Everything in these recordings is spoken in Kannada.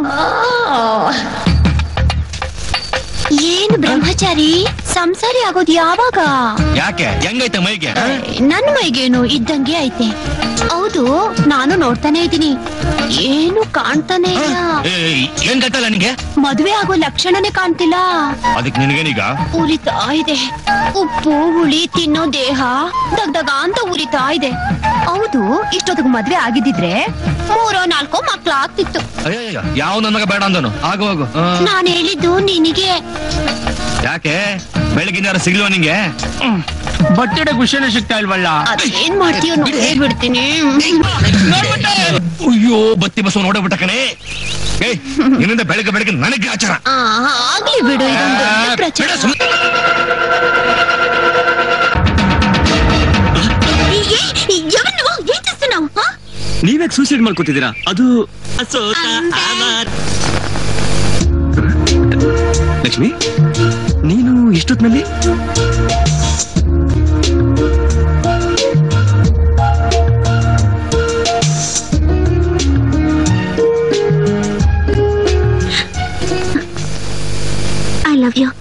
ಏನು ಬ್ರಹ್ಮಚಾರಿ ಸಂಸಾರಿ ಆಗೋದು ಯಾವಾಗ ಯಾಕೆ ಹೆಂಗೈತೆ ಮೈಗೆ ಆ? ನನ್ ಮೈಗೇನು ಇದ್ದಂಗೆ ಐತೆ ಹೌದು ನಾನು ನೋಡ್ತಾನೆ ಇದ್ದೀನಿ ಏನು ಕಾಣ್ತಾನೆ ಇಲ್ಲ ಏ, ಏನ್ ಗಟ್ಟಲ್ಲ ನಿಂಗೆ ಮದ್ವೆ ಆಗೋ ಲಕ್ಷಣನೇ ಕಾಣ್ತಿಲ್ಲ ಅದಕ್ಕೆ ನಿನಗೇನೀಗ ಉರಿತಾ ಇದೆ ಉಪ್ಪು ಹುಳಿ ತಿನ್ನೋ ದೇಹ ದಗ್ದಗ ಅಂತ ಉರಿತಾ ಇದೆ ಹೌದು ಇಷ್ಟೊತ್ತಿಗೆ ಮದ್ವೆ ಆಗಿದ್ದಿದ್ರೆ ಮೂರೋ ನಾಲ್ಕೋ ಮಕ್ಳು ಆಗ್ತಿತ್ತು ಅಯ್ಯಯ್ಯ ಯಾವ ನನಗ ಬೇಡ ಅಂದನು ಆಗು ಹೋಗು ಆ, ನಾನ್ ಹೇಳಿದ್ದು ನಿನಗೆ ಯಾಕೆ ಬೆಳಗಿನ ಯಾರು ಸಿಗ್ಲಿವ ನಿಂಗೆ ಬಟ್ಟೆಡೆ ಖುಷಿನೇ ಸಿಗ್ತಾ ಇಲ್ವಲ್ಲ ಅದೇನ್ ಮಾಡ್ತೀಯೋ ನೋಡೇ ಬಿಡ್ತೀನಿ ಅಯ್ಯೋ ಬತ್ತಿ ಬಸವ ನೋಡಬಿಟ್ಟ ಕಣೆ ಏ ನಿನ್ನಿಂದ ಬೆಳಗ್ಗೆ ಬೆಳಗ್ಗೆ ನನಗೆ ಆಚಾರ ಆ, ಆಗ್ಲಿ ಬಿಡು ಇದೊಂದು ದೊಡ್ಡ ಆ, ಪ್ರಚಾರ ಬಿಡು ಸುಮ್ನೆ. ఎవరు ఏం చేస్తున్నావు ఆ? ನೀವ್ಯಾಕೆ ಸೂಸೈಡ್ ಮಾಡ್ಕೋತಿದ್ದೀರಾ ಅದು ಲಕ್ಷ್ಮಿ ನೀನು ಇಷ್ಟೊತ್ತಿನಲ್ಲಿ I love you.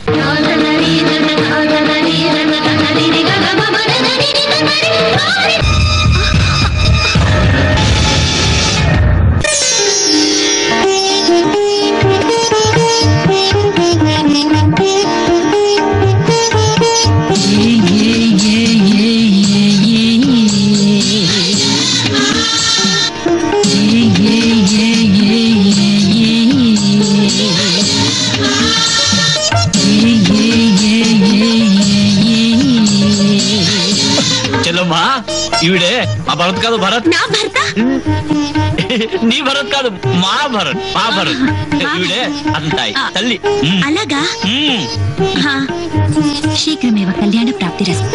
చెల్లమ్మా ఈవిడే మా భరత్ కాదు భరత్ నా భర్త నీ భరత్ కాదు మా భరత్ మా భరత్ ఈవిడే అత్తాయి తల్లి ఉమ్, అలాగా ఉమ్. హా. శీఘ్రమేవ కళ్యాణ ప్రాప్తిరస్తు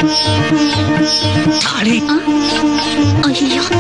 అయ్యో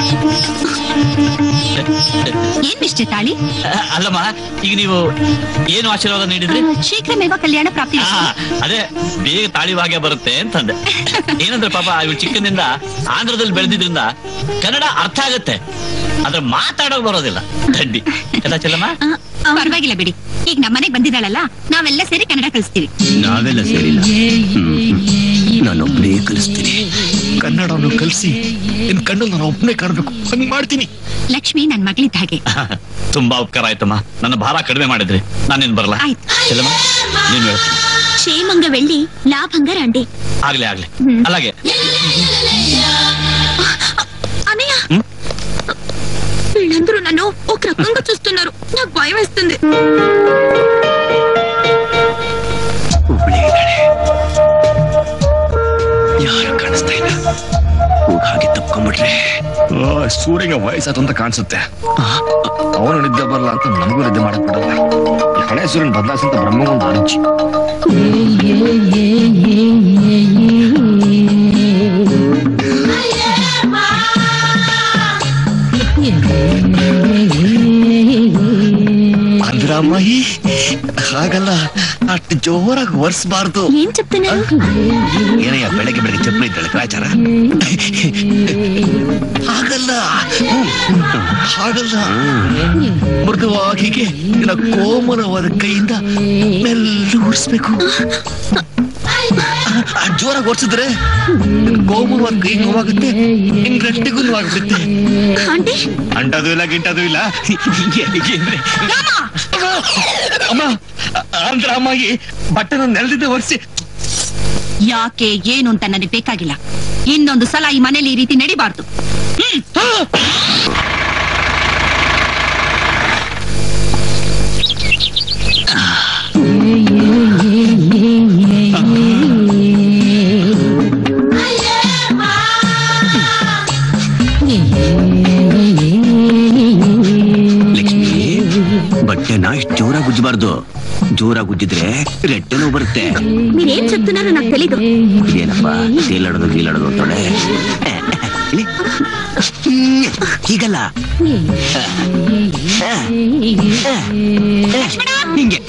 ಏನ್ ಮಿಸ್ಟರ್ ತಾಳಿ ಅಲ್ಲಮ್ಮ ಈಗ ನೀವು ಏನು ಆಶೀರ್ವಾದ ನೀಡಿದ್ರಿ ಶೀಘ್ರಮೇವ ಕಲ್ಯಾಣ ಪ್ರಾಪ್ತಿ ಆ, ಅದೇ ಬೇಗ ತಾಳಿವಾಗೆ ಬರುತ್ತೆ ಅಂತಂದೆ ಏನಂದ್ರೆ ಪಾಪ ಇವ್ ಚಿಕ್ಕನಿಂದ ಆಂಧ್ರದಲ್ಲಿ ಬೆಳೆದಿದ್ರಿಂದ ಕನ್ನಡ ಅರ್ಥ ಆಗತ್ತೆ ಆದ್ರೆ ಮಾತಾಡೋಕ್ ಬರೋದಿಲ್ಲ ದಡ್ಡಿ ಎಲ್ಲ ಚೆಲ್ಲಮ್ಮ ಪರವಾಗಿಲ್ಲ ಬಿಡಿ ಈಗ ನಮ್ಮನೆಗ್ ಬಂದಿದ್ದಾಳಲ್ಲ ನಾವೆಲ್ಲ ಸೇರಿ ಕನ್ನಡ ಕಲಿಸ್ತೀವಿ ನಾವೆಲ್ಲ ಸೇರಿಲ್ಲ ನಾನೊಬ್ಬನೇ ಕಲಿಸ್ತೀನಿ ಕನ್ನಡವನ್ನು ಕಲಿಸಿ ನಿನ್ ಕಣ್ಣು ನಾನು ಒಬ್ಬನೇ ಕಾಣ್ಬೇಕು ಹಂಗ್ ಮಾಡ್ತೀನಿ ಲಕ್ಷ್ಮಿ ನನ್ ಮಗಳಿದ್ದ ಹಾಗೆ ತುಂಬಾ ಉಪಕಾರ ಆಯ್ತಮ್ಮ ನನ್ನ ಭಾರ ಕಡಿಮೆ ಮಾಡಿದ್ರಿ ನಾನೇನ್ ಬರಲ್ಲ ಆಯ್ತು. ಚೆಲ್ಲಮ್ಮ ನೀನ್ ಹೇಳು ಕ್ಷೇಮಂಗ వెళ్ళి లాభంగా రండి ಆಗ್ಲಿ ಆಗ್ಲಿ అలాగే అన్నయ్య వీళ్ళందరూ నన్ను ఒక రకంగా చూస్తున్నారు నాకు భయం వేస్తుంది ಒಬ್ಬಳೇ ಇದ್ದಾಳೆ ಯಾರು ಕಾಣಿಸ್ತಾ ಇಲ್ಲ ಹೋಗ್ ಹಾಗೆ ತಪ್ಕೊಂಡ್ಬಿಟ್ರೆ ಸೂರ್ಯಗೆ ವಯಸ್ಸಾತು ಅಂತ ಕಾಣಿಸುತ್ತೆ ಅವನು ನಿದ್ದೆ ಬರಲ್ಲ ಅಂತ ನನಗೂ ನಿದ್ದೆ ಮಾಡಕ್ ಬಿಡಲ್ಲ ಈ ಹಳೆ ಸೂರ್ಯನ ಬದಲಾಯಿಸಂತ ಬ್ರಹ್ಮಗೊಂದು ಅರ್ಜಿ ಅಂದ್ರ ಅಮ್ಮಾಯಿ ಹಾಗಲ್ಲ ಅಷ್ಟು ಜೋರಾಗಿ ಒರ್ಸ್ಬಾರ್ದು ఏం చెప్తున్నారు ಏನಯ್ಯ ಬೆಳಗ್ಗೆ ಬೆಳಗ್ಗೆ ಚಪ್ಪಲಿ ಇದ್ದಾಳೆ ಗ್ರಾಚಾರ ಹಾಗಲ್ಲ ಹಾಗಲ್ಲ ಮೃದುವಾಗಿ ಹೀಗೆ ನಿನ್ನ ಕೋಮಲವಾದ ಕೈಯಿಂದ ಮೆಲ್ಲ ಉರ್ಸ್ಬೇಕು ಜೋರಾಗಿ ಓಡಿಸಿದ್ರೆ ಕೋಮಲವಾದ ಕೈ ನೋವಾಗುತ್ತೆ ನಿನ್ ಗಟ್ಟಿಗೂ ನೋವಾಗ್ಬಿಡುತ್ತೆ అంటే ಅಂಟದು ಇಲ್ಲ ಗಿಂಟದು ಇಲ್ಲ ಎಲ್ಲಿಗೆ ಅಂದ್ರೆ ಅಮ್ಮ ಆಂಧ್ರ ಅಮ್ಮಾಗಿ ಬಟ್ಟೆನ ನೆಲದಿಂದ ಒರೆಸಿ ಯಾಕೆ ಏನು ಅಂತ ನನಗೆ ಬೇಕಾಗಿಲ್ಲ ಇನ್ನೊಂದು ಸಲ ಈ ಮನೇಲಿ ಈ ರೀತಿ ನಡಿಬಾರ್ದು ಲಕ್ಷ್ಮಿ ಬಟ್ಟೆನ ಇಷ್ಟು ಜೋರಾಗಿ ಉಜ್ಜಬಾರ್ದು ಜೋರಾಗಿ ಉಜ್ಜಿದ್ರೆ ರೆಟ್ಟೆನೂ ಬರುತ್ತೆ మీరేం చెప్తున్నారో నాకు తెలీదు ಇದೇನಪ್ಪ ತೇಲಾಡೋದು ಗೀಲಾಡೋದು ಅಂತಾಳೆ ಇಲ್ಲಿ. ಹ್ಮ್, ಹೀಗಲ್ಲ ಹಿಂಗೆ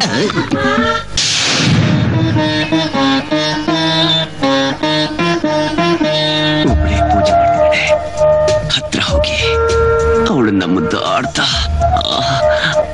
ಒಬ್ಬಳೇ ಪೂಜೆ ಮಾಡ್ತಿದ್ದಾಳೆ ಹತ್ರ ಹೋಗಿ ಅವಳನ್ನ ಮುದ್ದಾಡ್ತಾ ಆ,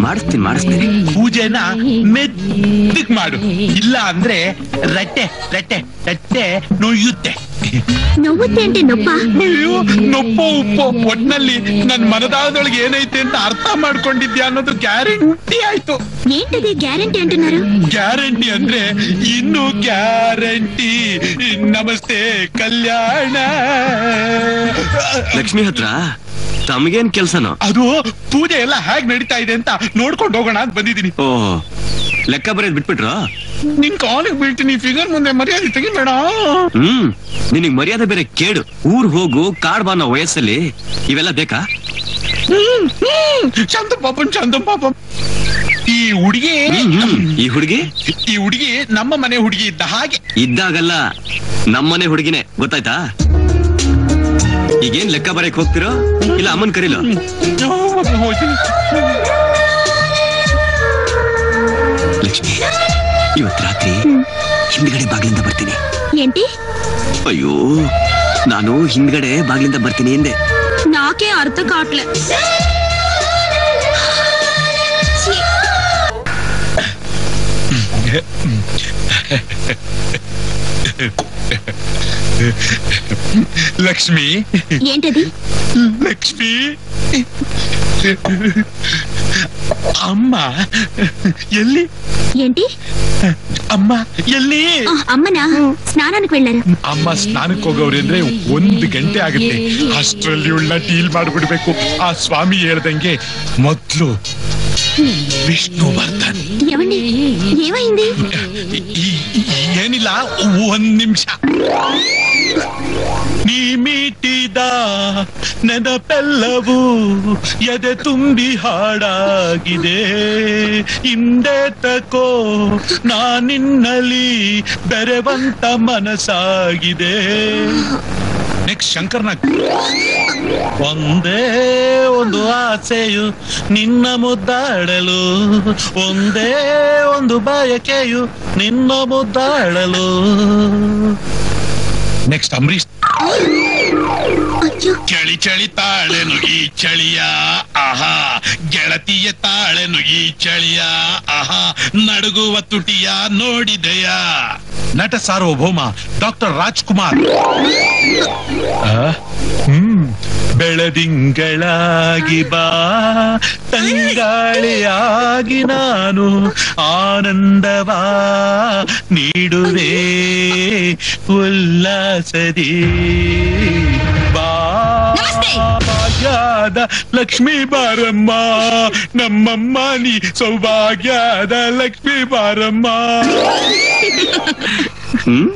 ಮಾಡಿಸ್ತೀನಿ ಮಾಡಿಸ್ತೀನಿ ಪೂಜೆನ ಮೆತ್ತಗ್ ಮಾಡು ಇಲ್ಲ ಅಂದ್ರೆ ರಟ್ಟೆ ರಟ್ಟೆ ರಟ್ಟೆ ನೋಯುತ್ತೆ ನೋವುತ್ತೆ ಅಂದ್ರೆ ನೊಪ್ಪ ಅಯ್ಯೋ ನೊಪ್ಪ ಉಪ್ಪು ಒಟ್ನಲ್ಲಿ ನನ್ ಮನದಾಳದೊಳಗೆ ಏನೈತೆ ಅಂತ ಅರ್ಥ ಮಾಡ್ಕೊಂಡಿದ್ಯಾ ಅನ್ನೋದು ಗ್ಯಾರಂಟಿ ಆಯ್ತು ఏంటది గ్యారంటీ అంటున్నారు ಗ್ಯಾರಂಟಿ ಅಂದ್ರೆ ಇನ್ನು ಗ್ಯಾರಂಟಿ ನಮಸ್ತೆ ಕಲ್ಯಾಣ ಲಕ್ಷ್ಮಿ ಹತ್ರ ತಮಗೇನ್ ಕೆಲ್ಸನೋ ಅದು ಪೂಜೆ ಎಲ್ಲ ಹೇಗ್ ನಡೀತಾ ಇದೆ ಅಂತ ನೋಡ್ಕೊಂಡು ಹೋಗೋಣ ಅಂತ ಬಂದಿದ್ದೀನಿ ಓ ಲೆಕ್ಕ ಬರೆಯೋದ್ ಬಿಟ್ಬಿಟ್ರು ನಿನ್ ಕಾಲಿಗೆ ಬೀಳ್ತೀನಿ ಫಿಗರ್ ಮುಂದೆ ಮರ್ಯಾದೆ ತೆಗಿಬೇಡ ಹ್ಮ್ ನಿನಗ್ ಮರ್ಯಾದೆ ಬೇರೆ ಕೇಡು ಊರ್ ಹೋಗು ಕಾಡ್ ಬಾ ಅನ್ನೋ ವಯಸ್ಸಲ್ಲಿ ಇವೆಲ್ಲ ಬೇಕಾ ಹ್ಮ್, ಹ್ಮ್. ಚಂದ ಪಾಪನ್ ಚಂದ ಪಾಪಂ ಈ ಹುಡುಗಿ ಹ್ಮ್, ಹ್ಮ್. ಈ ಹುಡುಗಿ ಈ ಹುಡುಗಿ ನಮ್ಮ ಮನೆ ಹುಡುಗಿ ಇದ್ದ ಹಾಗೆ ಇದ್ದಾಗಲ್ಲ ನಮ್ಮನೆ ಹುಡುಗಿನೇ ಗೊತ್ತಾಯ್ತಾ ಈಗೇನ್ ಲೆಕ್ಕ ಬರೆಯಕ್ ಹೋಗ್ತಿರೋ ಇಲ್ಲ ಅಮ್ಮನ್ ಕರೀಲೋ ಹೋಗ್ತೀನಿ. ಲಕ್ಷ್ಮಿ ಇವತ್ ರಾತ್ರಿ ಹಿಂದ್ಗಡೆ ಬಾಗ್ಲಿಂದ ಬರ್ತೀನಿ ఏంటి ಅಯ್ಯೋ ನಾನು ಹಿಂದ್ಗಡೆ ಬಾಗ್ಲಿಂದ ಬರ್ತೀನಿ ಎಂದೆ నాకే అర్థం కావట్లే ಲಕ್ಷ್ಮಿ ఏంటది ಲಕ್ಷ್ಮಿ ಅಮ್ಮ ಎಲ್ಲಿ ఏంటి ಅಮ್ಮ ಎಲ್ಲಿ ఆ, అమ్మనా స్నానానికి వెళ్ళారు ಅಮ್ಮ ಸ್ನಾನಕ್ಕೆ ಹೋಗೋರು ಅಂದ್ರೆ ಒಂದ್ ಗಂಟೆ ಆಗುತ್ತೆ ಅಷ್ಟ್ರಲ್ಲಿ ಉಳ್ಳ ಡೀಲ್ ಮಾಡ್ಬಿಡ್ಬೇಕು ಆ ಸ್ವಾಮಿ ಹೇಳ್ದಂಗೆ ಮೊದ್ಲು ವಿಷ್ಣುವರ್ಧನ್ ఏమండి ఏమైంది ಈ- ಈ- ಏನಿಲ್ಲ ಒಂದ್ ನಿಮಿಷ ನೀ ಮೀಟಿದ ನೆನಪೆಲ್ಲವೂ ಎದೆ ತುಂಬಿ ಹಾಡಾಗಿದೆ ಹಿಂದೆ ತಕೋ ನಾನಿನ್ನಲಿ ಬೆರೆವಂತ ಮನಸ್ಸಾಗಿದೆ ನೆಕ್ಸ್ಟ್ ಶಂಕರ್ನ ಒಂದೇ ಒಂದು ಆಸೆಯು ನಿನ್ನ ಮುದ್ದಾಡಲು ಒಂದೇ ಒಂದು ಬಯಕೆಯು ನಿನ್ನ ಮುದ್ದಾಡಲು ನೆಕ್ಸ್ಟ್ ಅಂಬರೀಶ್ అయ్యో ಚಳಿ ಚಳಿ ತಾಳೆನು ಈ ಚಳಿಯ ಆಹಾ ಗೆಳತಿಯ ತಾಳೆನು ಈ ಚಳಿಯ ಆಹಾ ನಡುಗುವ ತುಟಿಯ ನೋಡಿದೆಯ ನಟ ಸಾರ್ವಭೌಮ ಡಾಕ್ಟರ್ ರಾಜ್ಕುಮಾರ್ ಆ, ಹ್ಮ್ ಬೆಳದಿಂಗಳಾಗಿ ಬಾ ತಂಗಾಳಿಯಾಗಿ ನಾನು ಆನಂದವಾ ನೀಡುವೆ ಉಲ್ಲಾಸದಿ ಬಾ ನಮಸ್ತೆ. ಭಾಗ್ಯದ ಲಕ್ಷ್ಮೀ ಬಾರಮ್ಮ ನಮ್ಮಮ್ಮ ನೀ ಸೌಭಾಗ್ಯದ ಲಕ್ಷ್ಮೀ ಬಾರಮ್ಮ ಹ್ಮ್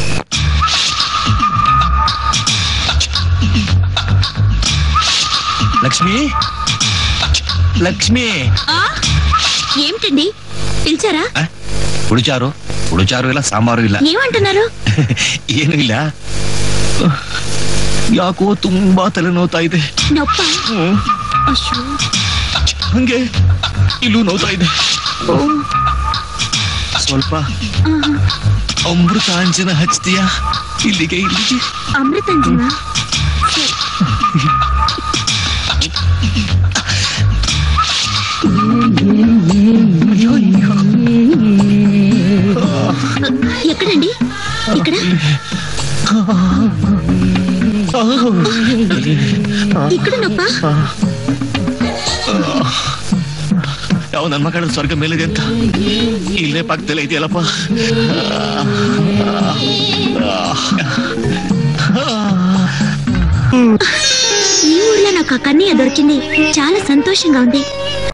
లక్ష్మి లక్ష్మి ఆ? ఏమిటండి పిలిచారా ಉಳಿಚಾರು ಉಳಿಚಾರು ಇಲ್ಲ ಸಾಂಬಾರು ಇಲ್ಲ ఏమంటున్నారు ಏನು ಇಲ್ಲ ಯಾಕೋ ತುಂಬಾ ತಲೆ ನೋವ್ತಾ ಇದೆ నొప్ప ಹ್ಮ್. అయ్యో ಹಂಗೆ ಇಲ್ಲೂ ನೋವ್ತಾ ಇದೆ ఓ, ಸ್ವಲ್ಪ ఆ, ಅಮೃತಾಂಜನ ಹಚ್ತೀಯಾ ಇಲ್ಲಿಗೆ ಇಲ್ಲಿಗೆ అమృతంజన ఎక్కడండి ఇక్కడ ఇక్కడ నొప్ప ಯಾವ ನನ್ನ ಮಕ್ಕಳ ಸ್ವರ್ಗ ಮೇಲಿದೆ ಅಂತ ಇಲ್ಲೇ ಪಕ್ಕದಲ್ಲೇ ಇದೆಯಲ್ಲಪ್ಪ ఈ ఊర్లో నాకు ఆ కన్నయ్య దొరికింది చాలా సంతోషంగా ఉంది